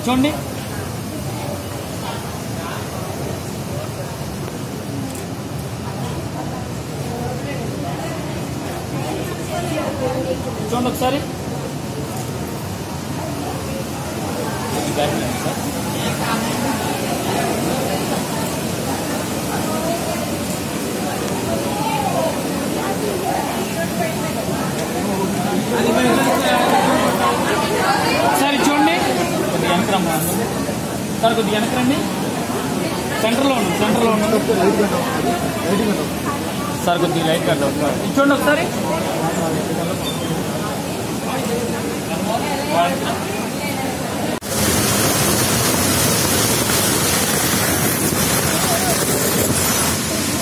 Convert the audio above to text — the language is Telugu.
చూడండి చూడండి ఒకసారి ఒకసారి చూడండి కొద్దిగా వెనక రమ్మా సార్ కొద్దిగా వెనక రండి సెంటర్లో ఉండు సెంటర్లో ఉండు సార్ కొద్దిగా లైట్ కట్ ఒకసారి ఇది చూడండి ఒకసారి